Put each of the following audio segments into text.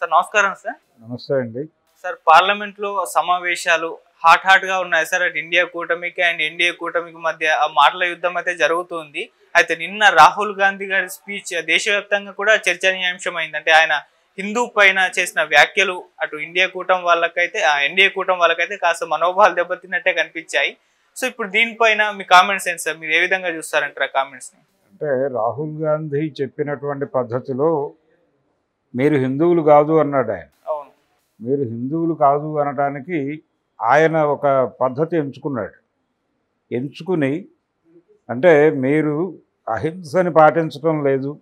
sir నమస్కారం sir నమస్తే అండి సార్ పార్లమెంట్ లో సమావేశాలు హాట్ హాట్ గా ఉన్నాయి సార్ అటు ఇండియా కూటమికి అండ్ ఎన్డీఏ కూటమికి మధ్య ఆ మాటల యుద్ధం అయితే జరుగుతుంది అయితే నిన్న రాహుల్ గాంధీ గారి స్పీచ్ దేశవ్యాప్తంగా కూడా చర్చనీయాంశం అయింది అంటే ఆయన హిందూ పైన చేసిన వ్యాఖ్యలు అటు ఇండియా కూటమి వాళ్ళకైతే ఆ ఎన్డీఏ కూటమి వాళ్ళకైతే కాస్త మనోభావాలు దెబ్బతిన్నట్టే కనిపించాయి సో ఇప్పుడు దీనిపైన మీ కామెంట్స్ ఏంటి సార్ మీరు ఏ విధంగా చూస్తారంటారు ఆ కామెంట్స్ ని అంటే రాహుల్ గాంధీ చెప్పినటువంటి పద్ధతిలో మీరు హిందువులు కాదు అన్నాడు ఆయన అవును మీరు హిందువులు కాదు అనడానికి ఆయన ఒక పద్ధతి ఎంచుకున్నాడు ఎంచుకుని అంటే మీరు అహింసని పాటించడం లేదు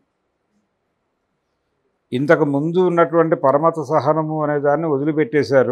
ఇంతకు ముందు ఉన్నటువంటి పరమత సహనము అనే దాన్ని వదిలిపెట్టేశారు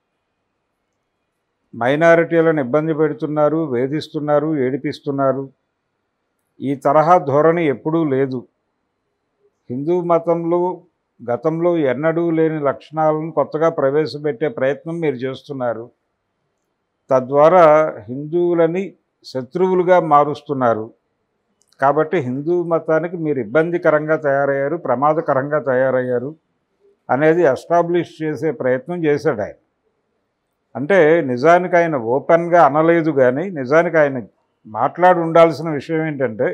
మైనారిటీలను ఇబ్బంది పెడుతున్నారు వేధిస్తున్నారు ఏడిపిస్తున్నారు ఈ తరహా ధోరణి ఎప్పుడూ లేదు హిందూ మతంలో గతంలో ఎన్నడూ లేని లక్షణాలను కొత్తగా ప్రవేశపెట్టే ప్రయత్నం మీరు చేస్తున్నారు తద్వారా హిందువులని శత్రువులుగా మారుస్తున్నారు కాబట్టి హిందూ మతానికి మీరు ఇబ్బందికరంగా తయారయ్యారు ప్రమాదకరంగా తయారయ్యారు అనేది ఎస్టాబ్లిష్ చేసే ప్రయత్నం చేశాడు ఆయన అంటే నిజానికి ఆయన ఓపెన్గా అనలేదు కానీ నిజానికి ఆయన మాట్లాడి ఉండాల్సిన విషయం ఏంటంటే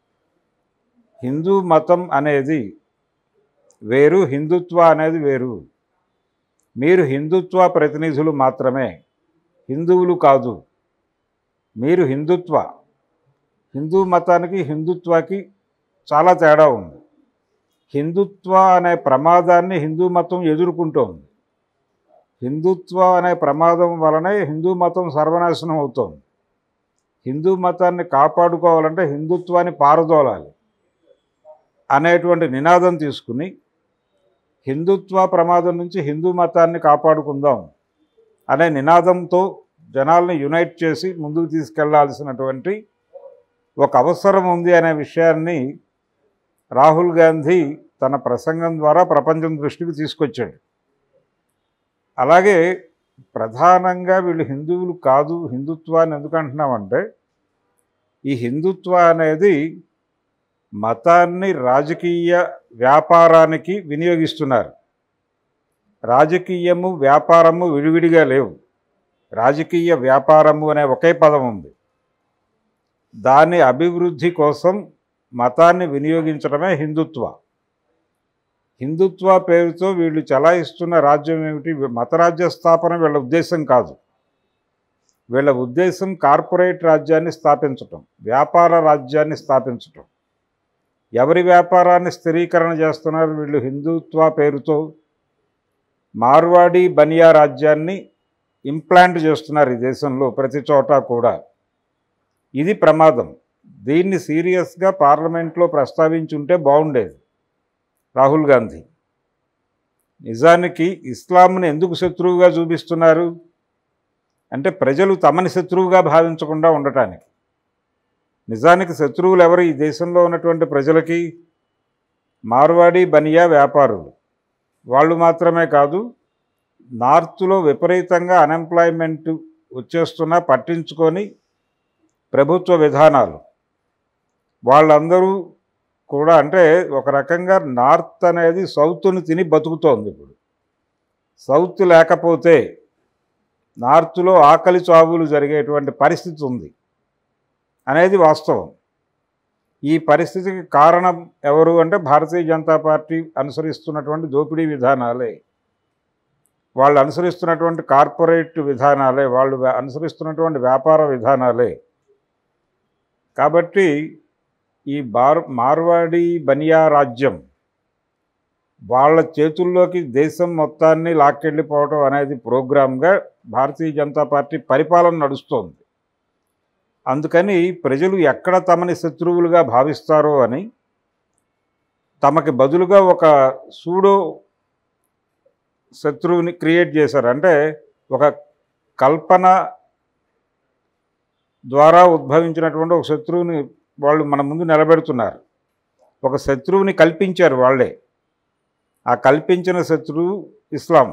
హిందూ మతం అనేది వేరు హిందుత్వ అనేది వేరు మీరు హిందుత్వ ప్రతినిధులు మాత్రమే హిందువులు కాదు మీరు హిందుత్వ హిందూ మతానికి హిందుత్వకి చాలా తేడా ఉంది హిందుత్వ అనే ప్రమాదాన్ని హిందూ మతం ఎదుర్కొంటోంది హిందుత్వ అనే ప్రమాదం వలనే హిందూ మతం సర్వనాశనం అవుతోంది హిందూ మతాన్ని కాపాడుకోవాలంటే హిందుత్వాన్ని పారదోలాలి అనేటువంటి నినాదం తీసుకుని హిందుత్వ ప్రమాదం నుంచి హిందూ మతాన్ని కాపాడుకుందాం అనే నినాదంతో జనాల్ని యునైట్ చేసి ముందుకు తీసుకెళ్లాల్సినటువంటి ఒక అవసరం ఉంది అనే విషయాన్ని రాహుల్ గాంధీ తన ప్రసంగం ద్వారా ప్రపంచం దృష్టికి తీసుకొచ్చాడు అలాగే ప్రధానంగా వీళ్ళు హిందువులు కాదు హిందుత్వాన్ని ఎందుకు అంటున్నామంటే ఈ హిందుత్వ అనేది మతాన్ని రాజకీయ వ్యాపారానికి వినియోగిస్తున్నారు రాజకీయము వ్యాపారము విడివిడిగా లేవు రాజకీయ వ్యాపారము అనే ఒకే పదం ఉంది దాని అభివృద్ధి కోసం మతాన్ని వినియోగించడమే హిందుత్వ హిందుత్వ పేరుతో వీళ్ళు చలాయిస్తున్న రాజ్యం ఏమిటి మతరాజ్య స్థాపన వీళ్ళ ఉద్దేశం కాదు వీళ్ళ ఉద్దేశం కార్పొరేట్ రాజ్యాన్ని స్థాపించటం వ్యాపార రాజ్యాన్ని స్థాపించటం ఎవరి వ్యాపారాన్ని స్థిరీకరణ చేస్తున్నారు వీళ్ళు హిందుత్వ పేరుతో మార్వాడి బనియా రాజ్యాన్ని ఇంప్లాంట్ చేస్తున్నారు ఈ దేశంలో ప్రతి చోట కూడా ఇది ప్రమాదం దీన్ని సీరియస్గా పార్లమెంట్లో ప్రస్తావించుంటే బాగుండేది రాహుల్ గాంధీ నిజానికి ఇస్లాంని ఎందుకు శత్రువుగా చూపిస్తున్నారు అంటే ప్రజలు తమని శత్రువుగా భావించకుండా ఉండటానికి నిజానికి శత్రువులు ఎవరు ఈ దేశంలో ఉన్నటువంటి ప్రజలకి మార్వాడి బనియా వ్యాపారులు వాళ్ళు మాత్రమే కాదు నార్త్లో విపరీతంగా అన్ఎంప్లాయ్మెంట్ వచ్చేస్తున్నా పట్టించుకొని ప్రభుత్వ విధానాలు వాళ్ళందరూ కూడా అంటే ఒక రకంగా నార్త్ అనేది సౌత్ని తిని బతుకుతోంది ఇప్పుడు సౌత్ లేకపోతే నార్త్లో ఆకలి చావులు జరిగేటువంటి పరిస్థితి ఉంది అనేది వాస్తవం ఈ పరిస్థితికి కారణం ఎవరు అంటే భారతీయ జనతా పార్టీ అనుసరిస్తున్నటువంటి దోపిడీ విధానాలే వాళ్ళు అనుసరిస్తున్నటువంటి కార్పొరేట్ విధానాలే వాళ్ళు వ్యా- అనుసరిస్తున్నటువంటి వ్యాపార విధానాలే కాబట్టి ఈ బార్ మార్వాడి బనియా రాజ్యం వాళ్ళ చేతుల్లోకి దేశం మొత్తాన్ని లాక్కెళ్ళిపోవడం అనేది ప్రోగ్రామ్గా భారతీయ జనతా పార్టీ పరిపాలన నడుస్తోంది అందుకని ప్రజలు ఎక్కడ తమని శత్రువులుగా భావిస్తారో అని తమకి బదులుగా ఒక సూడో శత్రువుని క్రియేట్ చేశారు అంటే ఒక కల్పన ద్వారా ఉద్భవించినటువంటి ఒక శత్రువుని వాళ్ళు మన ముందు నిలబెడుతున్నారు ఒక శత్రువుని కల్పించారు వాళ్ళే ఆ కల్పించిన శత్రువు ఇస్లాం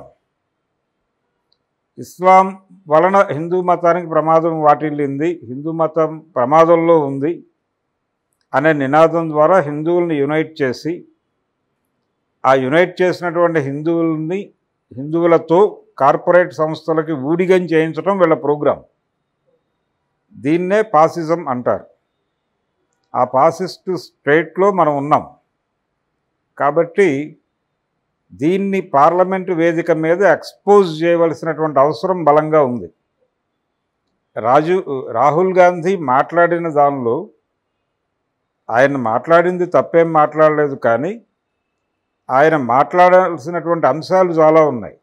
ఇస్లాం వలన హిందూ మతానికి ప్రమాదం వాటిల్లింది హిందూ మతం ప్రమాదంలో ఉంది అనే నినాదం ద్వారా హిందువుల్ని యునైట్ చేసి ఆ యునైట్ చేసినటువంటి హిందువుల్ని హిందువులతో కార్పొరేట్ సంస్థలకి ఊడిగం చేయించడం వీళ్ళ ప్రోగ్రాం దీన్నే పాసిజం అంటారు ఆ పాసిస్ట్ స్టేట్లో మనం ఉన్నాం కాబట్టి దీన్ని పార్లమెంటు వేదిక మీద ఎక్స్పోజ్ చేయవలసినటువంటి అవసరం బలంగా ఉంది రాజు రాహుల్ గాంధీ మాట్లాడిన దానిలో ఆయన మాట్లాడింది తప్పేం మాట్లాడలేదు కానీ ఆయన మాట్లాడాల్సినటువంటి అంశాలు చాలా ఉన్నాయి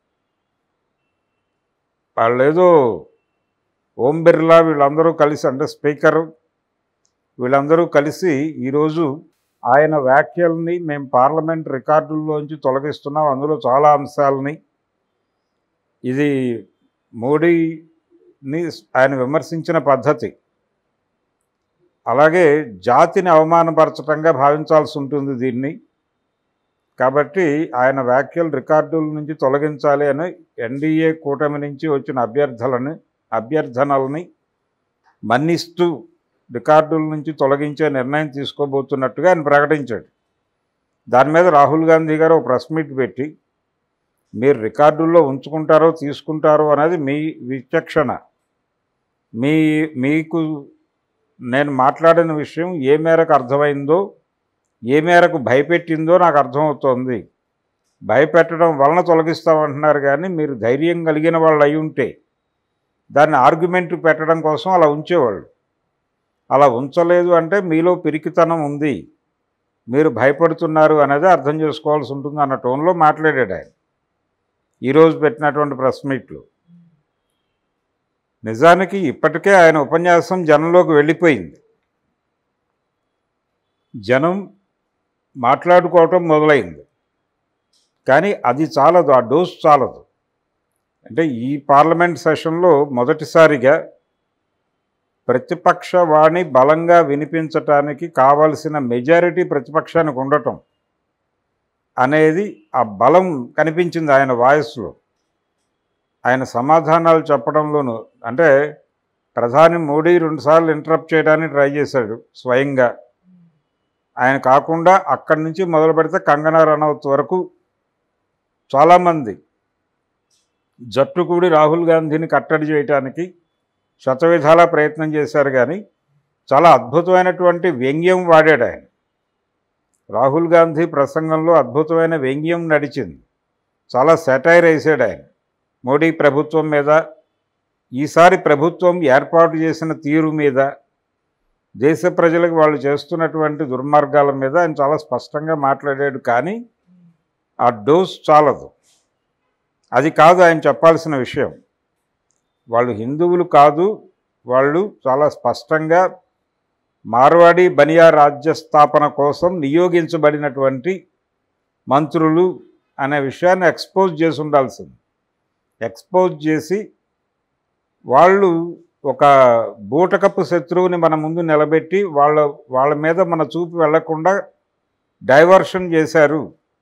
వాళ్ళు ఏదో ఓం బిర్లా వీళ్ళందరూ కలిసి అంటే స్పీకరు వీళ్ళందరూ కలిసి ఈరోజు ఆయన వ్యాఖ్యల్ని మేము పార్లమెంట్ రికార్డుల్లోంచి తొలగిస్తున్నాం అందులో చాలా అంశాలని ఇది మోడీని ఆయన విమర్శించిన పద్ధతి అలాగే జాతిని అవమానపరచటంగా భావించాల్సి ఉంటుంది దీన్ని కాబట్టి ఆయన వ్యాఖ్యలు రికార్డుల నుంచి తొలగించాలి అని ఎన్డీఏ కూటమి నుంచి వచ్చిన అభ్యర్థులని అభ్యర్థనల్ని మన్నిస్తూ రికార్డుల నుంచి తొలగించే నిర్ణయం తీసుకోబోతున్నట్టుగా ఆయన ప్రకటించాడు దాని మీద రాహుల్ గాంధీ గారు ఒక ప్రెస్ మీట్ పెట్టి మీరు రికార్డుల్లో ఉంచుకుంటారో తీసుకుంటారో అనేది మీ విచక్షణ మీ మీకు నేను మాట్లాడిన విషయం ఏ మేరకు అర్థమైందో ఏ మేరకు భయపెట్టిందో నాకు అర్థమవుతోంది భయపెట్టడం వలన తొలగిస్తామంటున్నారు కానీ మీరు ధైర్యం కలిగిన వాళ్ళు అయి ఉంటే దాన్ని ఆర్గ్యుమెంట్ పెట్టడం కోసం అలా ఉంచేవాళ్ళు అలా ఉంచలేదు అంటే మీలో పిరికితనం ఉంది మీరు భయపడుతున్నారు అనేది అర్థం చేసుకోవాల్సి ఉంటుంది అన్న టోన్లో మాట్లాడాడు ఆయన ఈరోజు పెట్టినటువంటి ప్రెస్ మీట్లో నిజానికి ఇప్పటికే ఆయన ఉపన్యాసం జనంలోకి వెళ్ళిపోయింది జనం మాట్లాడుకోవటం మొదలైంది కానీ అది చాలదు ఆ డోస్ చాలదు అంటే ఈ పార్లమెంట్ సెషన్లో మొదటిసారిగా ప్రతిపక్ష వాణి బలంగా వినిపించటానికి కావలసిన మెజారిటీ ప్రతిపక్షానికి ఉండటం అనేది ఆ బలం కనిపించింది ఆయన వాయిస్లో ఆయన సమాధానాలు చెప్పడంలోనూ అంటే ప్రధాని మోడీ రెండుసార్లు ఇంటరప్ట్ చేయడానికి ట్రై చేశాడు స్వయంగా ఆయన కాకుండా అక్కడి నుంచి మొదలు పెడితే కంగనా రనౌత్ వరకు చాలామంది జట్టు కూడి రాహుల్ గాంధీని కట్టడి చేయటానికి శతవిధాలా ప్రయత్నం చేశారు కానీ చాలా అద్భుతమైనటువంటి వ్యంగ్యం వాడాడు ఆయన రాహుల్ గాంధీ ప్రసంగంలో అద్భుతమైన వ్యంగ్యం నడిచింది చాలా సెటైర్ వేసాడు ఆయన మోడీ ప్రభుత్వం మీద ఈసారి ప్రభుత్వం ఏర్పాటు చేసిన తీరు మీద దేశ ప్రజలకు వాళ్ళు చేస్తున్నటువంటి దుర్మార్గాల మీద ఆయన చాలా స్పష్టంగా మాట్లాడాడు కానీ ఆ డోస్ చాలదు అది కాదు ఆయన చెప్పాల్సిన విషయం వాళ్ళు హిందువులు కాదు వాళ్ళు చాలా స్పష్టంగా మార్వాడి బనియా రాజ్య స్థాపన కోసం నియోగించబడినటువంటి మంత్రులు అనే విషయాన్ని ఎక్స్పోజ్ చేసి ఉండాల్సింది ఎక్స్పోజ్ చేసి వాళ్ళు ఒక బూటకపు శత్రువుని మన ముందు నిలబెట్టి వాళ్ళ వాళ్ళ మీద మన చూపు వెళ్లకుండా డైవర్షన్ చేశారు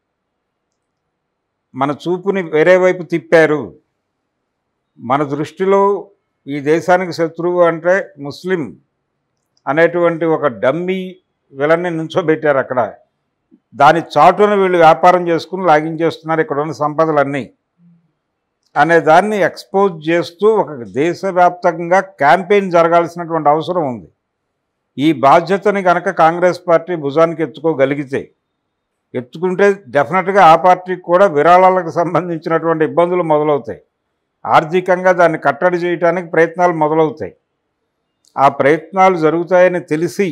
మన చూపుని వేరే వైపు తిప్పారు మన దృష్టిలో ఈ దేశానికి శత్రువు అంటే ముస్లిం అనేటువంటి ఒక డమ్మీ విలన్ని నుంచోబెట్టారు అక్కడ దాని చాటున వీళ్ళు వ్యాపారం చేసుకుని లాగించేస్తున్నారు ఇక్కడ ఉన్న సంపదలన్నీ అనే దాన్ని ఎక్స్పోజ్ చేస్తూ ఒక దేశవ్యాప్తంగా క్యాంపెయిన్ జరగాల్సినటువంటి అవసరం ఉంది ఈ బాధ్యతని కనుక కాంగ్రెస్ పార్టీ భుజానికి ఎత్తుకోగలిగితే ఎత్తుకుంటే డెఫినెట్గా ఆ పార్టీకి కూడా విరాళాలకు సంబంధించినటువంటి ఇబ్బందులు మొదలవుతాయి ఆర్థికంగా దాన్ని కట్టడి చేయడానికి ప్రయత్నాలు మొదలవుతాయి ఆ ప్రయత్నాలు జరుగుతాయని తెలిసి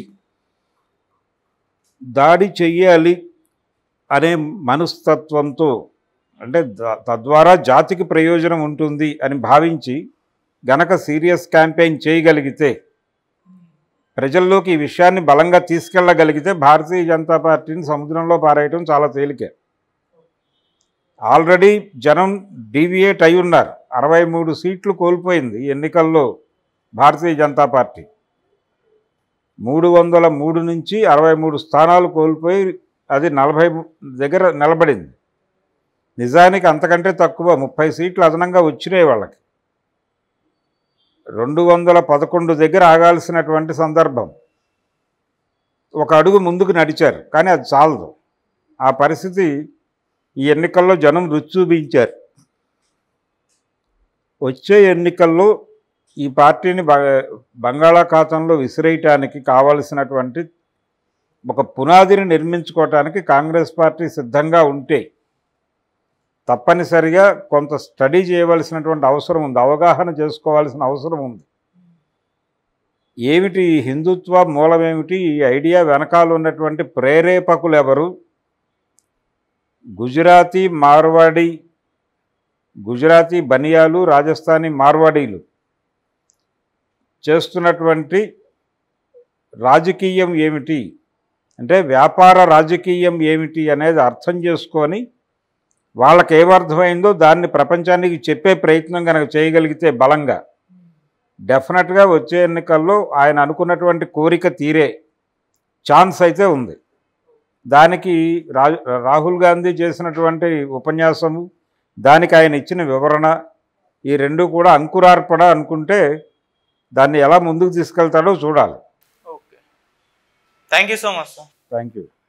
దాడి చెయ్యాలి అనే మనస్తత్వంతో అంటే ద- తద్వారా జాతికి ప్రయోజనం ఉంటుంది అని భావించి గనక సీరియస్ క్యాంపెయిన్ చేయగలిగితే ప్రజల్లోకి ఈ విషయాన్ని బలంగా తీసుకెళ్ళగలిగితే భారతీయ జనతా పార్టీని సముద్రంలో పారేయటం చాలా తేలికే ఆల్రెడీ జనం డీవియేట్ అయి ఉన్నారు అరవై మూడు సీట్లు కోల్పోయింది ఈ ఎన్నికల్లో భారతీయ జనతా పార్టీ మూడు వందల మూడు నుంచి అరవై మూడు స్థానాలు కోల్పోయి అది నలభై దగ్గర నిలబడింది నిజానికి అంతకంటే తక్కువ ముప్పై సీట్లు అదనంగా వచ్చినాయి వాళ్ళకి రెండు వందల పదకొండు దగ్గర ఆగాల్సినటువంటి సందర్భం ఒక అడుగు ముందుకు నడిచారు కానీ అది చాలదు ఆ పరిస్థితి ఈ ఎన్నికల్లో జనం రుచి చూపించారు వచ్చే ఎన్నికల్లో ఈ పార్టీని బ- బంగాళాఖాతంలో విసిరేయటానికి కావలసినటువంటి ఒక పునాదిని నిర్మించుకోవటానికి కాంగ్రెస్ పార్టీ సిద్ధంగా ఉంటే తప్పనిసరిగా కొంత స్టడీ చేయవలసినటువంటి అవసరం ఉంది అవగాహన చేసుకోవాల్సిన అవసరం ఉంది ఏమిటి ఈ హిందుత్వ మూలమేమిటి ఈ ఐడియా వెనకాల ఉన్నటువంటి ప్రేరేపకులు ఎవరు గుజరాతీ మార్వాడి గుజరాతీ బనియాలు రాజస్థానీ మార్వాడీలు చేస్తున్నటువంటి రాజకీయం ఏమిటి అంటే వ్యాపార రాజకీయం ఏమిటి అనేది అర్థం చేసుకొని వాళ్ళకి ఏమర్థమైందో దాన్ని ప్రపంచానికి చెప్పే ప్రయత్నం కనుక చేయగలిగితే బలంగా డెఫినెట్గా వచ్చే ఎన్నికల్లో ఆయన అనుకున్నటువంటి కోరిక తీరే ఛాన్స్ అయితే ఉంది దానికి రా రాహుల్ గాంధీ చేసినటువంటి ఉపన్యాసము దానికి ఆయన ఇచ్చిన వివరణ ఈ రెండు కూడా అంకురార్పణ అనుకుంటే దాన్ని ఎలా ముందుకు తీసుకెళ్తాడో చూడాలి okay thank you so much sir thank you